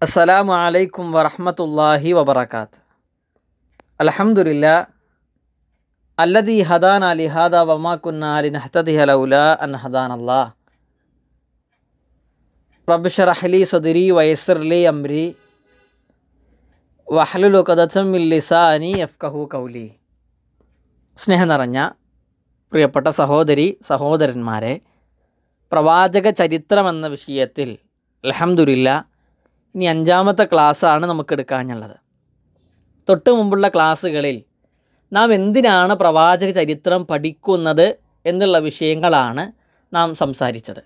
അസ്സലാമു അലൈക്കും വറഹ്മത്തുള്ളാഹി വബറകാത്ത് അൽഹംദുലില്ല അല്ലദീ ഹദാന ലിഹാദ വമാ കുന്ന ലിനഹ്തദിയ ലൗല അൻ ഹദാനല്ലാ റബ്ബ് ഷ്റഹ് ലി സദ്രി വയസ്സിർ ലി അംരി വഹ്ലുൽ ഉഖദതം മിൻ ലിസാനി യഫ്ഖഹു ഖൗലി സ്നേഹം നിറഞ്ഞ പ്രിയപ്പെട്ട സഹോദരി സഹോദരന്മാരെ പ്രവാചക ചരിത്രം എന്ന വിഷയത്തിൽ അൽഹംദുലില്ല ഇനി അഞ്ചാമത്തെ ക്ലാസ്സാണ് നമുക്ക് എടുക്കാനുള്ളത് തൊട്ട് മുമ്പുള്ള ക്ലാസ്സുകളിൽ നാം എന്തിനാണ് പ്രവാചക ചരിത്രം പഠിക്കുന്നത് എന്നുള്ള വിഷയങ്ങളാണ് നാം സംസാരിച്ചത്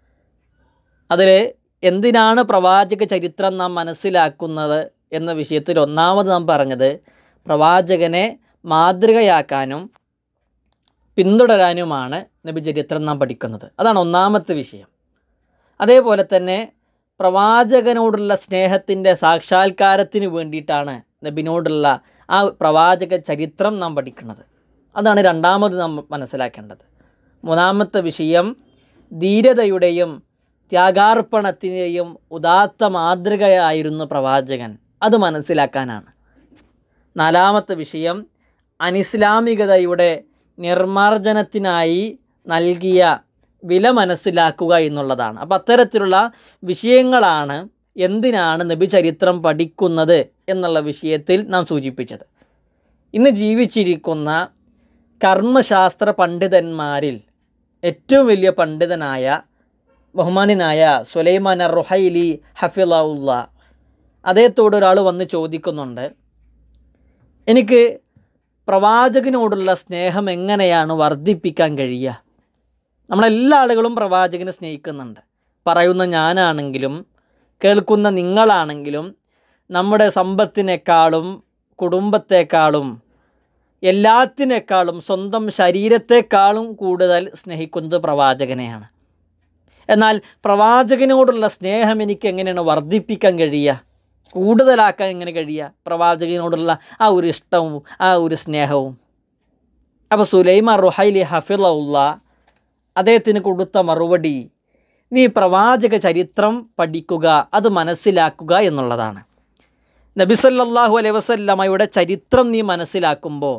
അതിൽ എന്തിനാണ് പ്രവാചക ചരിത്രം നാം മനസ്സിലാക്കുന്നത് എന്ന വിഷയത്തിൽ ഒന്നാമത് നാം പറഞ്ഞത് പ്രവാചകനെ മാതൃകയാക്കാനും പിന്തുടരാനുമാണ് നബി ചരിത്രം നാം പഠിക്കുന്നത് അതാണ് ഒന്നാമത്തെ വിഷയം അതേപോലെ തന്നെ പ്രവാചകനോടുള്ള സ്നേഹത്തിൻ്റെ സാക്ഷാത്കാരത്തിന് വേണ്ടിയിട്ടാണ് നബിനോടുള്ള ആ പ്രവാചക ചരിത്രം നാം പഠിക്കുന്നത് അതാണ് രണ്ടാമത് നാം മനസ്സിലാക്കേണ്ടത് മൂന്നാമത്തെ വിഷയം ധീരതയുടെയും ത്യാഗാർപ്പണത്തിൻ്റെയും ഉദാത്ത മാതൃകയായിരുന്നു പ്രവാചകൻ അത് മനസ്സിലാക്കാനാണ് നാലാമത്തെ വിഷയം അനിസ്ലാമികതയുടെ നിർമ്മാർജ്ജനത്തിനായി നൽകിയ വില മനസ്സിലാക്കുക എന്നുള്ളതാണ് അപ്പം അത്തരത്തിലുള്ള വിഷയങ്ങളാണ് എന്തിനാണ് നബി ചരിത്രം പഠിക്കുന്നത് എന്നുള്ള വിഷയത്തിൽ നാം സൂചിപ്പിച്ചത് ഇന്ന് ജീവിച്ചിരിക്കുന്ന കർമ്മശാസ്ത്ര പണ്ഡിതന്മാരിൽ ഏറ്റവും വലിയ പണ്ഡിതനായ ബഹുമാനായ സുലൈമാൻ റുഹൈലി ഹഫിളാവുള്ള അദ്ദേഹത്തോട് ഒരാൾ വന്ന് ചോദിക്കുന്നുണ്ട് എനിക്ക് പ്രവാചകനോടുള്ള സ്നേഹം എങ്ങനെയാണ് വർദ്ധിപ്പിക്കാൻ കഴിയുക നമ്മളെല്ലാ ആളുകളും പ്രവാചകനെ സ്നേഹിക്കുന്നുണ്ട് പറയുന്ന ഞാനാണെങ്കിലും കേൾക്കുന്ന നിങ്ങളാണെങ്കിലും നമ്മുടെ സമ്പത്തിനേക്കാളും കുടുംബത്തെക്കാളും എല്ലാത്തിനേക്കാളും സ്വന്തം ശരീരത്തെക്കാളും കൂടുതൽ സ്നേഹിക്കുന്നത് പ്രവാചകനെയാണ് എന്നാൽ പ്രവാചകനോടുള്ള സ്നേഹം എനിക്ക് എങ്ങനെയാണ് വർദ്ധിപ്പിക്കാൻ കഴിയുക കൂടുതലാക്കാൻ എങ്ങനെ കഴിയുക പ്രവാചകനോടുള്ള ആ ഒരു ഇഷ്ടവും ആ ഒരു സ്നേഹവും അപ്പോൾ സുലൈമ റുഹൈലി ഹഫിള്ള അദ്ദേഹത്തിന് കൊടുത്ത മറുപടി നീ പ്രവാചക ചരിത്രം പഠിക്കുക അത് മനസ്സിലാക്കുക എന്നുള്ളതാണ് നബിസല്ലാഹു അലൈ വസല്ലമ്മയുടെ ചരിത്രം നീ മനസ്സിലാക്കുമ്പോൾ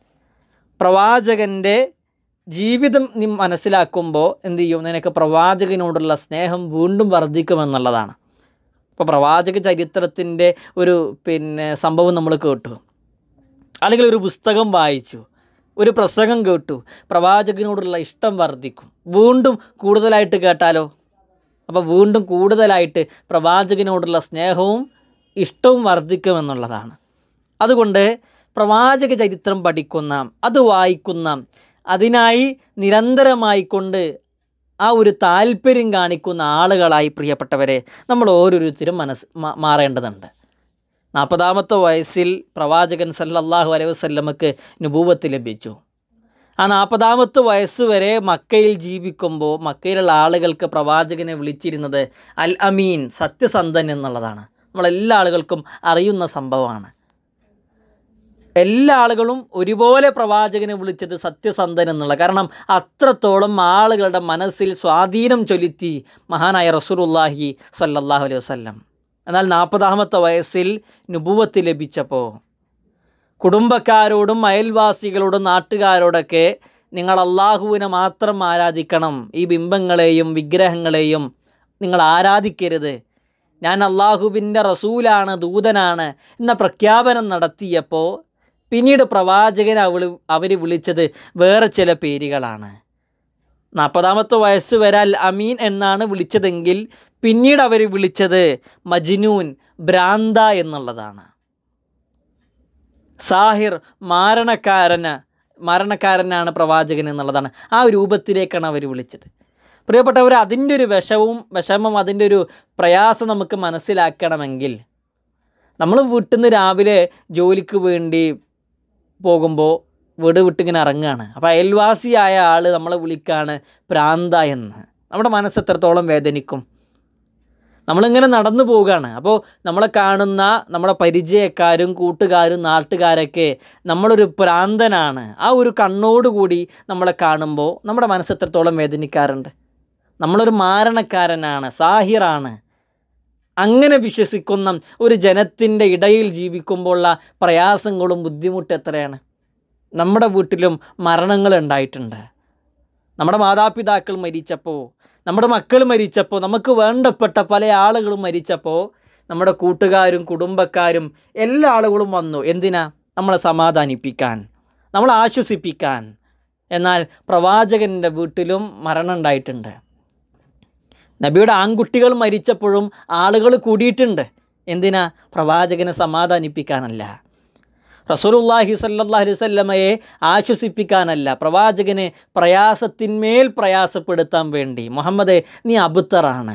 പ്രവാചകൻ്റെ ജീവിതം നീ മനസ്സിലാക്കുമ്പോൾ എന്ത് ചെയ്യും നിനക്ക് പ്രവാചകനോടുള്ള സ്നേഹം വീണ്ടും വർദ്ധിക്കുമെന്നുള്ളതാണ് ഇപ്പോൾ പ്രവാചക ചരിത്രത്തിൻ്റെ ഒരു പിന്നെ സംഭവം നമ്മൾ കേട്ടു അല്ലെങ്കിൽ ഒരു പുസ്തകം വായിച്ചു ഒരു പ്രസംഗം കേട്ടു പ്രവാചകനോടുള്ള ഇഷ്ടം വർദ്ധിക്കും വീണ്ടും കൂടുതലായിട്ട് കേട്ടാലോ അപ്പോൾ വീണ്ടും കൂടുതലായിട്ട് പ്രവാചകനോടുള്ള സ്നേഹവും ഇഷ്ടവും വർദ്ധിക്കുമെന്നുള്ളതാണ് അതുകൊണ്ട് പ്രവാചക ചരിത്രം പഠിക്കുന്ന അത് വായിക്കുന്ന അതിനായി നിരന്തരമായി കൊണ്ട് ആ ഒരു താല്പര്യം കാണിക്കുന്ന ആളുകളായി പ്രിയപ്പെട്ടവരെ നമ്മൾ ഓരോരുത്തരും മനസ്സ് മാറേണ്ടതുണ്ട് നാൽപ്പതാമത്തെ വയസ്സിൽ പ്രവാചകൻ സല്ലല്ലാഹു അലൈഹി വസല്ലമക്ക് നുപൂവത്ത് ലഭിച്ചു ആ നാൽപ്പതാമത്തെ വയസ്സ് വരെ മക്കയിൽ ജീവിക്കുമ്പോൾ മക്കയിലുള്ള ആളുകൾക്ക് പ്രവാചകനെ വിളിച്ചിരുന്നത് അൽ അമീൻ സത്യസന്ധൻ എന്നുള്ളതാണ് നമ്മളെല്ലാ ആളുകൾക്കും അറിയുന്ന സംഭവമാണ് എല്ലാ ആളുകളും ഒരുപോലെ പ്രവാചകനെ വിളിച്ചത് സത്യസന്ധൻ എന്നുള്ള കാരണം അത്രത്തോളം ആളുകളുടെ മനസ്സിൽ സ്വാധീനം ചൊലുത്തി മഹാനായ റസൂലുല്ലാഹി സല്ലല്ലാഹു അലൈഹി വസല്ലം എന്നാൽ നാൽപ്പതാമത്തെ വയസ്സിൽ നുപുവത്ത് ലഭിച്ചപ്പോൾ കുടുംബക്കാരോടും അയൽവാസികളോടും നാട്ടുകാരോടൊക്കെ നിങ്ങൾ അള്ളാഹുവിനെ മാത്രം ആരാധിക്കണം ഈ ബിംബങ്ങളെയും വിഗ്രഹങ്ങളെയും നിങ്ങൾ ആരാധിക്കരുത് ഞാൻ അള്ളാഹുവിൻ്റെ റസൂലാണ് ദൂതനാണ് എന്ന പ്രഖ്യാപനം നടത്തിയപ്പോൾ പിന്നീട് പ്രവാചകൻ അവൾ അവർ വിളിച്ചത് വേറെ ചില പേരുകളാണ് നാൽപ്പതാമത്തെ വയസ്സ് വരെ അൽ അമീൻ എന്നാണ് വിളിച്ചതെങ്കിൽ പിന്നീട് അവർ വിളിച്ചത് മജ്നൂൻ ഭ്രാന്ത എന്നുള്ളതാണ് സാഹിർ മാരണക്കാരന് മരണക്കാരനാണ് പ്രവാചകൻ എന്നുള്ളതാണ് ആ രൂപത്തിലേക്കാണ് അവർ വിളിച്ചത് പ്രിയപ്പെട്ടവർ അതിൻ്റെ ഒരു വിഷവും വിഷമം അതിൻ്റെ ഒരു പ്രയാസം നമുക്ക് മനസ്സിലാക്കണമെങ്കിൽ നമ്മൾ വീട്ടിൽ നിന്ന് രാവിലെ ജോലിക്ക് വേണ്ടി പോകുമ്പോൾ വീട് വിട്ടിങ്ങനെ ഇറങ്ങുകയാണ് അപ്പോൾ അയൽവാസിയായ ആൾ നമ്മളെ വിളിക്കാണ് പ്രാന്ത എന്ന് നമ്മുടെ മനസ്സ് എത്രത്തോളം വേദനിക്കും നമ്മളിങ്ങനെ നടന്നു പോവുകയാണ് അപ്പോൾ നമ്മളെ കാണുന്ന നമ്മുടെ പരിചയക്കാരും കൂട്ടുകാരും നാട്ടുകാരൊക്കെ നമ്മളൊരു പ്രാന്തനാണ് ആ ഒരു കണ്ണോടുകൂടി നമ്മളെ കാണുമ്പോൾ നമ്മുടെ മനസ്സ് എത്രത്തോളം വേദനിക്കാറുണ്ട് നമ്മളൊരു മാരണക്കാരനാണ് സാഹിറാണ് അങ്ങനെ വിശ്വസിക്കുന്ന ഒരു ജനത്തിൻ്റെ ഇടയിൽ ജീവിക്കുമ്പോഴുള്ള പ്രയാസങ്ങളും ബുദ്ധിമുട്ട് എത്രയാണ് നമ്മുടെ വീട്ടിലും മരണങ്ങൾ ഉണ്ടായിട്ടുണ്ട് നമ്മുടെ മാതാപിതാക്കൾ മരിച്ചപ്പോൾ നമ്മുടെ മക്കൾ മരിച്ചപ്പോൾ നമുക്ക് വേണ്ടപ്പെട്ട പല ആളുകളും മരിച്ചപ്പോൾ നമ്മുടെ കൂട്ടുകാരും കുടുംബക്കാരും എല്ലാ ആളുകളും വന്നു എന്തിനാ നമ്മളെ സമാധാനിപ്പിക്കാൻ നമ്മളെ ആശ്വസിപ്പിക്കാൻ എന്നാൽ പ്രവാചകൻ്റെ വീട്ടിലും മരണം ഉണ്ടായിട്ടുണ്ട് നബിയുടെ ആൺകുട്ടികൾ മരിച്ചപ്പോഴും ആളുകൾ കൂടിയിട്ടുണ്ട് എന്തിനാ പ്രവാചകനെ സമാധാനിപ്പിക്കാനല്ല റസൂലുള്ളാഹി സല്ലല്ലാഹു അലൈഹി വസല്ലമയെ ആശ്വസിപ്പിക്കാനല്ല പ്രവാചകനെ പ്രയാസത്തിന്മേൽ പ്രയാസപ്പെടുത്താൻ വേണ്ടി മുഹമ്മദ് നീ അബുത്തറാണ്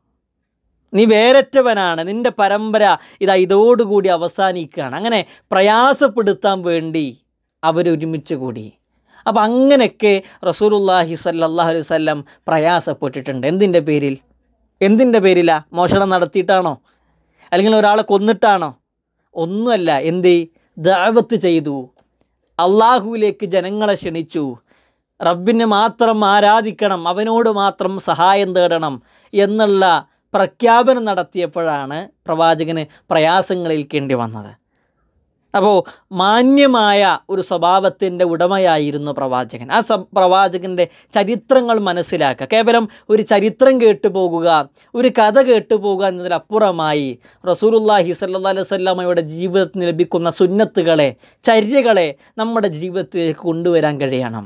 നീ വേരറ്റവനാണ് നിന്റെ പരമ്പര ഇതാ ഇതോടുകൂടി അവസാനിക്കുകയാണ് അങ്ങനെ പ്രയാസപ്പെടുത്താൻ വേണ്ടി അവരൊരുമിച്ച് കൂടി അപ്പം അങ്ങനെയൊക്കെ റസൂലുള്ളാഹി സല്ലല്ലാഹു അലൈഹി വസല്ലം പ്രയാസപ്പെട്ടിട്ടുണ്ട് എന്തിൻ്റെ പേരിൽ എന്തിൻ്റെ പേരിലാ മോഷണം നടത്തിയിട്ടാണോ അല്ലെങ്കിൽ ഒരാളെ കൊന്നിട്ടാണോ ഒന്നുമല്ല എന്ത് ദാവത്ത് ചെയ്തു അള്ളാഹുവിലേക്ക് ജനങ്ങളെ ക്ഷണിച്ചു റബ്ബിനെ മാത്രം ആരാധിക്കണം അവനോട് മാത്രം സഹായം തേടണം എന്നുള്ള പ്രഖ്യാപനം നടത്തിയപ്പോഴാണ് പ്രവാചകന് പ്രയാസങ്ങളേൽക്കേണ്ടി വന്നത് അപ്പോൾ മാന്യമായ ഒരു സ്വഭാവത്തിൻ്റെ ഉടമയായിരുന്നു പ്രവാചകൻ ആ സ പ്രവാചകൻ്റെ ചരിത്രങ്ങൾ മനസ്സിലാക്കുക കേവലം ഒരു ചരിത്രം കേട്ടു പോകുക ഒരു കഥ കേട്ടു പോകുക എന്നതിലപ്പുറമായി റസൂലുല്ലാഹി സല്ലാ അലൈഹി സ്വല്ലാമയുടെ ജീവിതത്തിന് ലഭിക്കുന്ന സുന്നത്തുകളെ ചര്യകളെ നമ്മുടെ ജീവിതത്തിലേക്ക് കൊണ്ടുവരാൻ കഴിയണം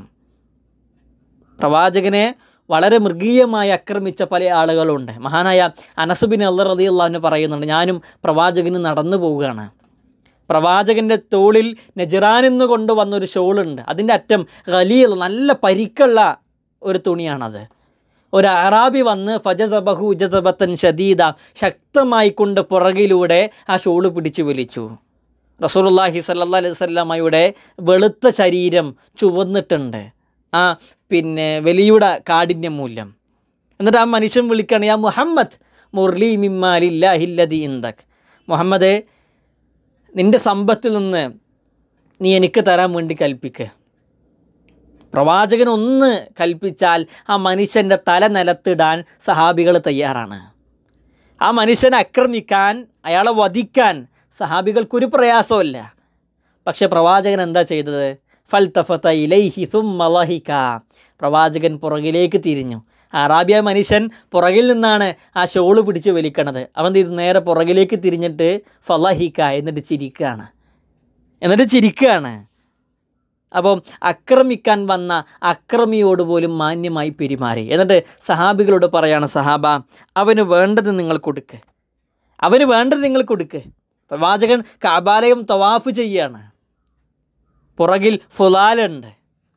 പ്രവാചകനെ വളരെ മൃഗീയമായി ആക്രമിച്ച പല ആളുകളുണ്ട് മഹാനായ അനസുബിൻ അല്ല റതിയുള്ളവന് പറയുന്നുണ്ട് ഞാനും പ്രവാചകന് നടന്നു പോവുകയാണ് പ്രവാചകൻ്റെ തോളിൽ നെജിറാൻ എന്ന് കൊണ്ടുവന്നൊരു ഷോളുണ്ട് അതിൻ്റെ അറ്റം ഖലീൽ നല്ല പരിക്കുള്ള ഒരു തുണിയാണത് ഒരു അറാബി വന്ന് ഫജസബഹു ഉജസബത്തൻ ഷദീദ ശക്തമായി കൊണ്ട് പുറകിലൂടെ ആ ഷോള് പിടിച്ചു വലിച്ചു റസൂലുള്ളാഹി സല്ലല്ലാഹു അലൈഹി വസല്ലമയുടെ വെളുത്ത ശരീരം ചുവന്നിട്ടുണ്ട് ആ പിന്നെ വലിയുടെ കാഠിന്യ മൂല്യം എന്നിട്ട് ആ മനുഷ്യൻ വിളിക്കുകയാണ് യാ മുഹമ്മദ് മുർലി മിമ്മാലില്ലാഹില്ലതി ഇന്ദക് മുഹമ്മദ് നിൻ്റെ സമ്പത്തിൽ നിന്ന് നീ എനിക്ക് തരാൻ വേണ്ടി കൽപ്പിക്ക് പ്രവാചകൻ ഒന്ന് കൽപ്പിച്ചാൽ ആ മനുഷ്യൻ്റെ തല നിലത്തിടാൻ സഹാബികൾ തയ്യാറാണ് ആ മനുഷ്യനെ ആക്രമിക്കാൻ അയാളെ വധിക്കാൻ സഹാബികൾക്കൊരു പ്രയാസമല്ല പക്ഷേ പ്രവാചകൻ എന്താ ചെയ്തത് ഫൽത്തഫത്ത ഇലൈഹി സുമ്മലഹിക പ്രവാചകൻ പുറകിലേക്ക് തിരിഞ്ഞു അറാബിയ മനുഷ്യൻ പുറകിൽ നിന്നാണ് ആ ഷോള് പിടിച്ച് വലിക്കണത് അവൻ ഇത് നേരെ പുറകിലേക്ക് തിരിഞ്ഞിട്ട് ഫലഹിക്ക എന്നിട്ട് ചിരിക്കുകയാണ് എന്നിട്ട് ചിരിക്കുകയാണ് അപ്പം ആക്രമിക്കാൻ വന്ന അക്രമിയോട് പോലും മാന്യമായി പെരുമാറി എന്നിട്ട് സഹാബികളോട് പറയാണ് സഹാബ അവന് വേണ്ടത് നിങ്ങൾ കൊടുക്ക് അവന് വേണ്ടത് നിങ്ങൾ കൊടുക്ക് പ്രവാചകൻ കാബാലയം തവാഫ് ചെയ്യാണ് പുറകിൽ ഫുലാലുണ്ട്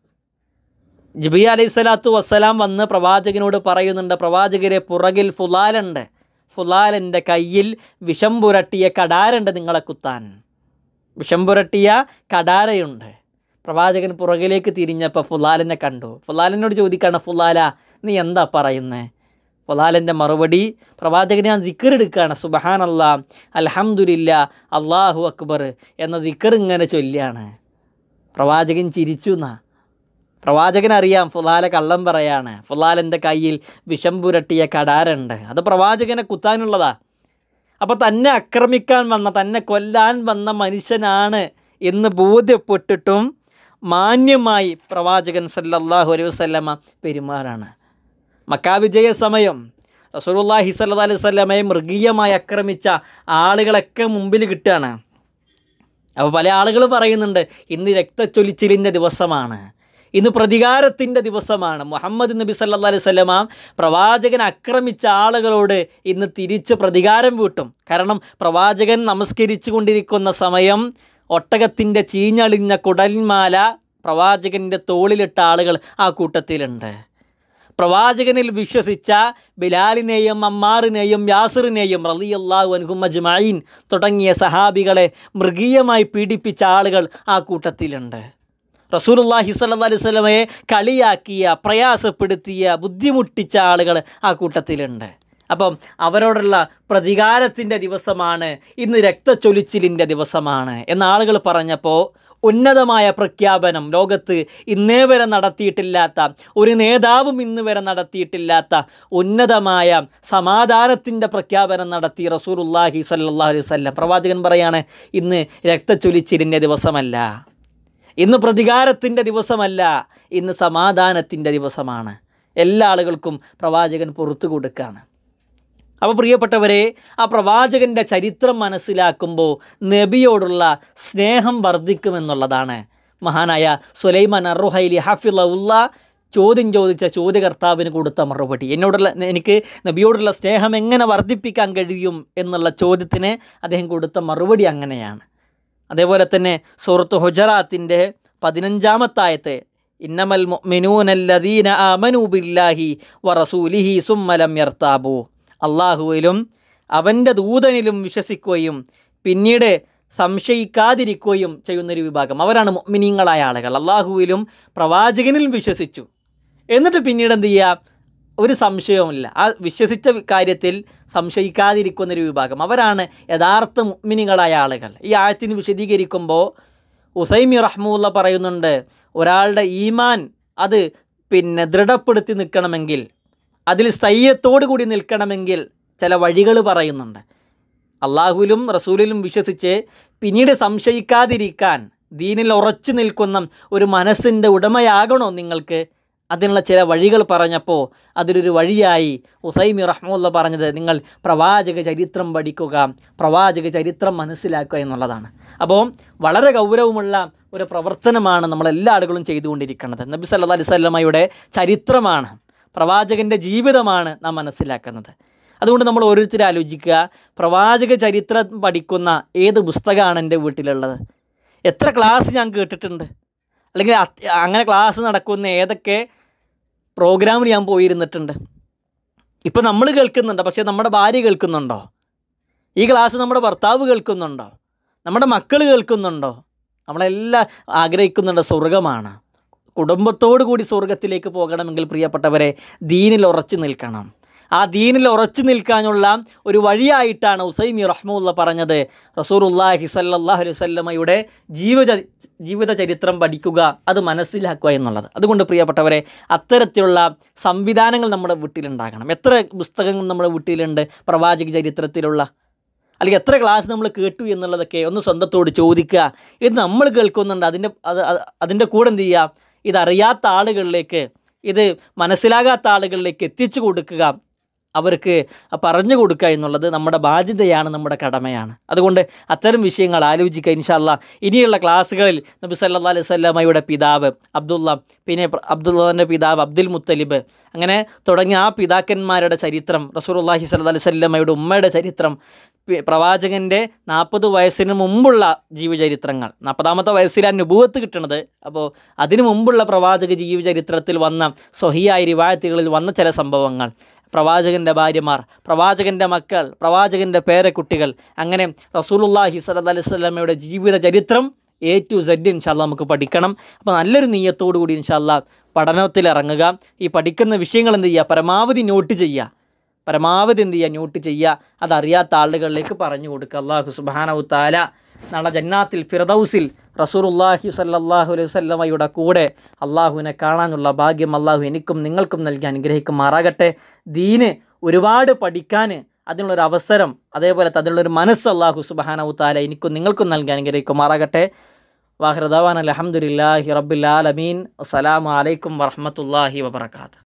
ജിബി അലൈഹി സ്വലാത്തു വസ്സലാം വന്ന് പ്രവാചകനോട് പറയുന്നുണ്ട് പ്രവാചകരെ പുറകിൽ ഫുലാലുണ്ട് ഫുലാലിൻ്റെ കയ്യിൽ വിഷം പുരട്ടിയ കടാരുണ്ട് നിങ്ങളെ കുത്താൻ വിഷം പുരട്ടിയ കടാരയുണ്ട് പ്രവാചകൻ പുറകിലേക്ക് തിരിഞ്ഞപ്പോൾ ഫുലാലിനെ കണ്ടു ഫുലാലിനോട് ചോദിക്കാണ് ഫുലാല നീ എന്താ പറയുന്നേ ഫുലാലിൻ്റെ മറുപടി പ്രവാചകനെ ഞാൻ ദിക്കറെടുക്കുകയാണ് സുബഹാൻ അല്ലാ അലഹമുല്ല അള്ളാഹു അക്ബർ എന്ന ദിക്കർ ഇങ്ങനെ ചൊല്ലിയാണ് പ്രവാചകൻ ചിരിച്ചു എന്നാ പ്രവാചകൻ അറിയാം ഫുലാല കള്ളം പറയാണ് ഫുലാലിൻ്റെ കയ്യിൽ വിഷം പുരട്ടിയ കടാരുണ്ട് അത് പ്രവാചകനെ കുത്താനുള്ളതാ അപ്പോൾ തന്നെ ആക്രമിക്കാൻ വന്ന തന്നെ കൊല്ലാൻ വന്ന മനുഷ്യനാണ് എന്ന് ബോധ്യപ്പെട്ടിട്ടും മാന്യമായി പ്രവാചകൻ സല്ലല്ലാഹു അലൈഹി വസല്ലമ പെരുമാറാണ് മക്കാവിജയ സമയം റസൂലുള്ളാഹി സ്വല്ലല്ലാഹു അലൈഹി വസല്ലമയെ മൃഗീയമായി ആക്രമിച്ച ആളുകളൊക്കെ മുമ്പിൽ കിട്ടുകയാണ് അപ്പോൾ പല ആളുകൾ പറയുന്നുണ്ട് ഇന്ന് രക്തച്ചൊലിച്ചിലിൻ്റെ ദിവസമാണ് ഇന്ന് പ്രതികാരത്തിൻ്റെ ദിവസമാണ് മുഹമ്മദ് നബി സല്ലാ അലൈഹി സ്വലമ പ്രവാചകൻ ആക്രമിച്ച ആളുകളോട് ഇന്ന് തിരിച്ച് പ്രതികാരം വീട്ടും കാരണം പ്രവാചകൻ നമസ്കരിച്ചു കൊണ്ടിരിക്കുന്ന സമയം ഒട്ടകത്തിൻ്റെ ചീഞ്ഞളിഞ്ഞ കുടൽമാല പ്രവാചകൻ്റെ തോളിലിട്ട ആളുകൾ ആ കൂട്ടത്തിലുണ്ട് പ്രവാചകനിൽ വിശ്വസിച്ച ബിലാലിനെയും അമ്മാറിനെയും യാസിറിനെയും റലിയല്ലാഹു അൻഹും അജ്മഈൻ തുടങ്ങിയ സഹാബികളെ മൃഗീയമായി പീഡിപ്പിച്ച ആളുകൾ ആ കൂട്ടത്തിലുണ്ട് റസൂലുള്ളാഹി സ്വല്ലല്ലാഹി അലൈഹി വസല്ലമയെ കളിയാക്കിയ പ്രയാസപ്പെടുത്തിയ ബുദ്ധിമുട്ടിച്ച ആളുകൾ ആ കൂട്ടത്തിലുണ്ട് അപ്പം അവരോടുള്ള പ്രതികാരത്തിൻ്റെ ദിവസമാണ് ഇന്ന് രക്തച്ചൊലിച്ചിലിൻ്റെ ദിവസമാണ് എന്ന ആളുകൾ പറഞ്ഞപ്പോൾ ഉന്നതമായ പ്രഖ്യാപനം ലോകത്ത് ഇന്നേ വരെ നടത്തിയിട്ടില്ലാത്ത ഒരു നേതാവും ഇന്ന് വരെ നടത്തിയിട്ടില്ലാത്ത ഉന്നതമായ സമാധാനത്തിൻ്റെ പ്രഖ്യാപനം നടത്തി റസൂലുല്ലാഹി സല്ലല്ലാഹു അലൈഹി വസല്ലം പ്രവാചകൻ പറയാണ് ഇന്ന് രക്തച്ചൊലിച്ചിരിൻ്റെ ദിവസമല്ല ഇന്ന് പ്രതികാരത്തിൻ്റെ ദിവസമല്ല ഇന്ന് സമാധാനത്തിൻ്റെ ദിവസമാണ് എല്ലാ ആളുകൾക്കും പ്രവാചകൻ പുറത്തു കൊടുക്കുകയാണ് അപ്പോൾ പ്രിയപ്പെട്ടവരെ ആ പ്രവാചകൻ്റെ ചരിത്രം മനസ്സിലാക്കുമ്പോൾ നബിയോടുള്ള സ്നേഹം വർദ്ധിക്കുമെന്നുള്ളതാണ് മഹാനായ സുലൈമാൻ അറുഹൈലി ഹഫിള്ള ചോദ്യം ചോദിച്ച ചോദ്യകർത്താവിന് കൊടുത്ത മറുപടി എന്നോടുള്ള എനിക്ക് നബിയോടുള്ള സ്നേഹം എങ്ങനെ വർദ്ധിപ്പിക്കാൻ കഴിയും എന്നുള്ള ചോദ്യത്തിന് അദ്ദേഹം കൊടുത്ത മറുപടി അങ്ങനെയാണ് അതേപോലെ തന്നെ സൂറത്ത് ഹുജറാത്തിൻ്റെ പതിനഞ്ചാമത്തായത്തെ ഇന്നമൽ മിനൂനല്ലദീന ആമനു ബില്ലാഹി വ റസൂലിഹി സുമ്മലം യർത്താബു അള്ളാഹുവിലും അവൻ്റെ ദൂതനിലും വിശ്വസിക്കുകയും പിന്നീട് സംശയിക്കാതിരിക്കുകയും ചെയ്യുന്നൊരു വിഭാഗം അവരാണ് മുഅ്മിനീങ്ങളായ ആളുകൾ അള്ളാഹുവിലും പ്രവാചകനിലും വിശ്വസിച്ചു എന്നിട്ട് പിന്നീട് എന്ത് ചെയ്യുക ഒരു സംശയവുമില്ല ആ വിശ്വസിച്ച കാര്യത്തിൽ സംശയിക്കാതിരിക്കുന്നൊരു വിഭാഗം അവരാണ് യഥാർത്ഥ മുഅ്മിനികളായ ആളുകൾ ഈ ആയത്തിന് വിശദീകരിക്കുമ്പോൾ ഉസൈമി റഹ്മുല്ല പറയുന്നുണ്ട് ഒരാളുടെ ഈമാൻ അത് പിന്നെ ദൃഢപ്പെടുത്തി നിൽക്കണമെങ്കിൽ അതിൽ സ്ഥൈര്യത്തോടു കൂടി നിൽക്കണമെങ്കിൽ ചില വഴികൾ പറയുന്നുണ്ട് അള്ളാഹുവിലും റസൂലിലും വിശ്വസിച്ച് പിന്നീട് സംശയിക്കാതിരിക്കാൻ ദീനിൽ ഉറച്ചു നിൽക്കുന്ന ഒരു മനസ്സിൻ്റെ ഉടമയാകണോ നിങ്ങൾക്ക് അതിനുള്ള ചില വഴികൾ പറഞ്ഞപ്പോൾ അതിലൊരു വഴിയായി ഉസൈമി റഹ്മുല്ല പറഞ്ഞത് നിങ്ങൾ പ്രവാചക ചരിത്രം പഠിക്കുക പ്രവാചക ചരിത്രം മനസ്സിലാക്കുക എന്നുള്ളതാണ് അപ്പോൾ വളരെ ഗൗരവമുള്ള ഒരു പ്രവർത്തനമാണ് നമ്മളെല്ലാ ആളുകളും ചെയ്തുകൊണ്ടിരിക്കുന്നത് നബി സല്ലാ അലൈഹി സ്വല്ലമ്മയുടെ ചരിത്രമാണ് പ്രവാചകൻ്റെ ജീവിതമാണ് നാം മനസ്സിലാക്കുന്നത് അതുകൊണ്ട് നമ്മൾ ഓരോരുത്തരും ആലോചിക്കുക പ്രവാചക ചരിത്രം പഠിക്കുന്ന ഏത് പുസ്തകമാണ് എൻ്റെ വീട്ടിലുള്ളത് എത്ര ക്ലാസ് ഞാൻ കേട്ടിട്ടുണ്ട് അല്ലെങ്കിൽ അത് അങ്ങനെ ക്ലാസ് നടക്കുന്ന ഏതൊക്കെ പ്രോഗ്രാമിൽ ഞാൻ പോയിരുന്നിട്ടുണ്ട് ഇപ്പം നമ്മൾ കേൾക്കുന്നുണ്ട് പക്ഷേ നമ്മുടെ ഭാര്യ കേൾക്കുന്നുണ്ടോ ഈ ക്ലാസ് നമ്മുടെ ഭർത്താവ് കേൾക്കുന്നുണ്ടോ നമ്മുടെ മക്കൾ കേൾക്കുന്നുണ്ടോ നമ്മളെല്ലാം ആഗ്രഹിക്കുന്നുണ്ട് സ്വർഗമാണ് കുടുംബത്തോടു കൂടി സ്വർഗത്തിലേക്ക് പോകണമെങ്കിൽ പ്രിയപ്പെട്ടവരെ ദീനിൽ ഉറച്ചു നിൽക്കണം ആ ദീനിൽ ഉറച്ചു നിൽക്കാനുള്ള ഒരു വഴിയായിട്ടാണ് ഉസൈമി റഹ്മുല്ല പറഞ്ഞത് റസൂറുല്ലാഹി സല്ലാഹു അലൈഹി വല്ലമയുടെ ജീവിത ജീവിത ചരിത്രം പഠിക്കുക അത് മനസ്സിലാക്കുക എന്നുള്ളത് അതുകൊണ്ട് പ്രിയപ്പെട്ടവരെ അത്തരത്തിലുള്ള സംവിധാനങ്ങൾ നമ്മുടെ വീട്ടിലുണ്ടാകണം എത്ര പുസ്തകങ്ങൾ നമ്മുടെ വീട്ടിലുണ്ട് പ്രവാചക ചരിത്രത്തിലുള്ള അല്ലെങ്കിൽ എത്ര ക്ലാസ് നമ്മൾ കേട്ടു എന്നുള്ളതൊക്കെ ഒന്ന് സ്വന്തത്തോട് ചോദിക്കുക ഇത് നമ്മൾ കേൾക്കുന്നുണ്ട് അതിൻ്റെ അത് അത് അതിൻ്റെ കൂടെ എന്ത് ചെയ്യുക ഇതറിയാത്ത ആളുകളിലേക്ക് ഇത് മനസ്സിലാകാത്ത ആളുകളിലേക്ക് എത്തിച്ചു കൊടുക്കുക അവർക്ക് പറഞ്ഞു കൊടുക്കുക എന്നുള്ളത് നമ്മുടെ ബാധ്യതയാണ് നമ്മുടെ കടമയാണ് അതുകൊണ്ട് അത്തരം വിഷയങ്ങൾ ആലോചിക്കുക ഇൻഷാല്ല ഇനിയുള്ള ക്ലാസ്സുകളിൽ നബി സല്ലാ അലൈഹി സ്വല്ലമ്മയുടെ പിതാവ് അബ്ദുള്ള പിന്നെ അബ്ദുള്ളൻ്റെ പിതാവ് അബ്ദുൽ മുത്തലിബ് അങ്ങനെ തുടങ്ങിയ ആ പിതാക്കന്മാരുടെ ചരിത്രം റസൂലുള്ളാഹി സ്വല്ലല്ലാഹി അലൈഹി സ്വല്ലമ്മയുടെ ഉമ്മയുടെ ചരിത്രം പ്രവാചകൻ്റെ നാൽപ്പത് വയസ്സിന് മുമ്പുള്ള ജീവചരിത്രങ്ങൾ നാൽപ്പതാമത്തെ വയസ്സിലാണ് നുപൂവത്ത് കിട്ടുന്നത് അപ്പോൾ അതിനു മുമ്പുള്ള പ്രവാചക ജീവചരിത്രത്തിൽ വന്ന സ്വഹിയായ റിവായത്തുകളിൽ വന്ന ചില സംഭവങ്ങൾ പ്രവാചകൻ്റെ ഭാര്യമാർ പ്രവാചകൻ്റെ മക്കൾ പ്രവാചകൻ്റെ പേരക്കുട്ടികൾ അങ്ങനെ റസൂലുള്ളാഹി സ്വല്ലല്ലാഹി അലൈഹി വസല്ലമയുടെ ജീവിത ചരിത്രം എ ടു സെഡ് ഇൻഷാല്ല നമുക്ക് പഠിക്കണം അപ്പോൾ നല്ലൊരു നീയത്തോടു കൂടി ഇൻഷാല്ല പഠനത്തിൽ ഇറങ്ങുക ഈ പഠിക്കുന്ന വിഷയങ്ങൾ എന്ത് ചെയ്യുക പരമാവധി നോട്ട് ചെയ്യുക പരമാവധി എന്ത് ചെയ്യുക നോട്ട് ചെയ്യുക അതറിയാത്ത ആളുകളിലേക്ക് പറഞ്ഞു കൊടുക്കുക അള്ളാഹു സുബാനവു താല നാളെ ജന്നാത്തിൽ ഫിറദൌസിൽ റസൂറുല്ലാഹി സല്ലാഹു അലൈഹി വല്ലമയുടെ കൂടെ അള്ളാഹുവിനെ കാണാനുള്ള ഭാഗ്യം അള്ളാഹു എനിക്കും നിങ്ങൾക്കും നൽകി അനുഗ്രഹിക്കുമാറാകട്ടെ ദീന് ഒരുപാട് പഠിക്കാൻ അതിനുള്ളൊരു അവസരം അതേപോലെ അതിനുള്ളൊരു മനസ്സ് അള്ളാഹു സുബാനവു താല എനിക്കും നിങ്ങൾക്കും നൽകി അനുഗ്രഹിക്കുമാറാകട്ടെ വാഹൃദാൻ അലഹമുല്ലാഹി റബ്ബുലാലമീൻ അസ്സലാമു അലൈക്കും വറഹമത്തല്ലാഹി വബർക്കാത്ത്